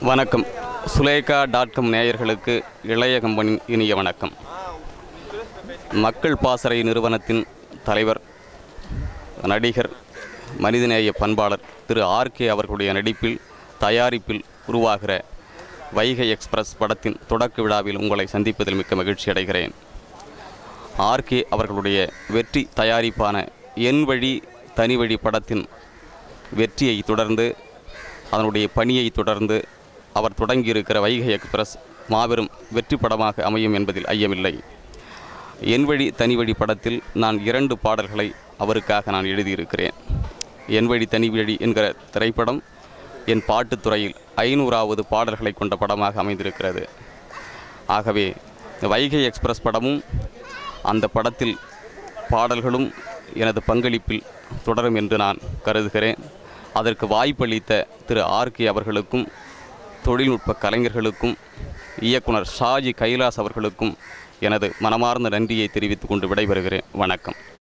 வணக்கம் Sulekha dot com நேயர்களுக்கு இளைய கம்பெனி இனிய வணக்கம் மக்கள் பாசறை நிறுவனத்தின் தலைவர் நடிகர் மனிதநேய பண்பாளர் திரு ஆர்கே அவர்களுடைய நடிப்பில் தயாரிப்பில் உருவாகிற வைகை எக்ஸ்பிரஸ் படத்தின் தொடக்க விழாவில் உங்களை சந்திப்பதில் மிக்க மகிழ்ச்சி அடைகிறேன் ஆர்கே அவர்களுடைய வெற்றி தயாரிப்பான என் வழி தனி வழி படத்தின் வெற்றியை தொடர்ந்து அதனுடைய பணியை தொடர்ந்து அவர் தொடங்கியிருக்கிற வைகை எக்ஸ்பிரஸ் மாபெரும் வெற்றி படமாக அமையும் என்பதில் ஐயமில்லை என் வழி தனி வழி படத்தில் நான் இரண்டு பாடல்களை அவருக்காக நான் எழுதியிருக்கிறேன் என் வழி தனி வழி என்கிற திரைப்படம் என் பாட்டுத் துறையில் ஐநூறாவது பாடல்களை கொண்ட படமாக அமைந்திருக்கிறது ஆகவே இந்த வைகை எக்ஸ்பிரஸ் படமும் அந்த படத்தில் பாடல்களும் எனது பங்களிப்பில் தொடரும் என்று நான் கருதுகிறேன் அதற்கு வாய்ப்பளித்த திரு ஆர்கே அவர்களுக்கும் தொழில்நுட்ப கலைஞர்களுக்கும் இயக்குனர் ஷாஜி கைலாஸ் அவர்களுக்கும் எனது மனமார்ந்த நன்றியை தெரிவித்துக் கொண்டு விடைபெறுகிறேன் வணக்கம்